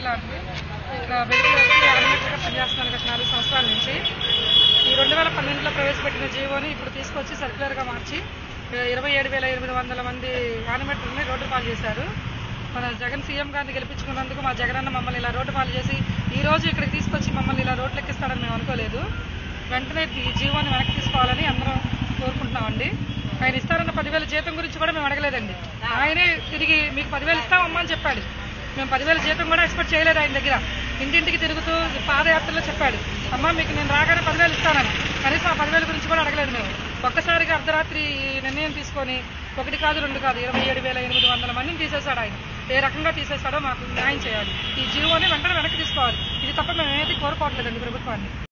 షకీలా అండి ఇక్కడ వెలుగులోకి యానిమేటర్గా పనిచేస్తున్నాను గత నాలుగు సంవత్సరాల నుంచి ఈ రెండు వేల పన్నెండులో ప్రవేశపెట్టిన జీవోని ఇప్పుడు తీసుకొచ్చి సర్క్యులర్గా మార్చి ఇరవై ఏడు వేల ఎనిమిది వందల మంది యానిమేటర్ని రోడ్డు పాలు చేశారు మన జగన్ సీఎం గారిని గెలిపించుకున్నందుకు మా జగనన్న మమ్మల్ని ఇలా రోడ్డు పాలు చేసి ఈ రోజు ఇక్కడికి తీసుకొచ్చి మమ్మల్ని ఇలా రోడ్లు ఎక్కిస్తాడని మేము అనుకోలేదు వెంటనే ఈ జీవోని వెనక్కి తీసుకోవాలని అందరం కోరుకుంటున్నామండి ఆయన ఇస్తారన్న పదివేల జీతం గురించి కూడా మేము అడగలేదండి ఆయనే తిరిగి మీకు పదివేలు ఇస్తామమ్మా అని చెప్పాడు మేము పదివేల జీతం కూడా ఎక్స్పెక్ట్ చేయలేదు ఆయన దగ్గర ఇంటింటికి తిరుగుతూ పాదయాత్రలో చెప్పాడు అమ్మా మీకు నేను రాగానే పదివేలు ఇస్తానని కనీసం ఆ పదివేల గురించి కూడా అడగలేదు మేము ఒక్కసారిగా అర్ధరాత్రి ఈ నిర్ణయం తీసుకొని ఒకటి కాదు రెండు కాదు ఇరవై ఏడు వేల ఎనిమిది వందల మందిని తీసేశాడు ఆయన ఏ రకంగా తీసేశాడో మాకు న్యాయం చేయాలి ఈ జీవోని వెంటనే వెనక్కి తీసుకోవాలి ఇది తప్ప మేము ఏది కోరుకోవట్లేదండి ప్రభుత్వాన్ని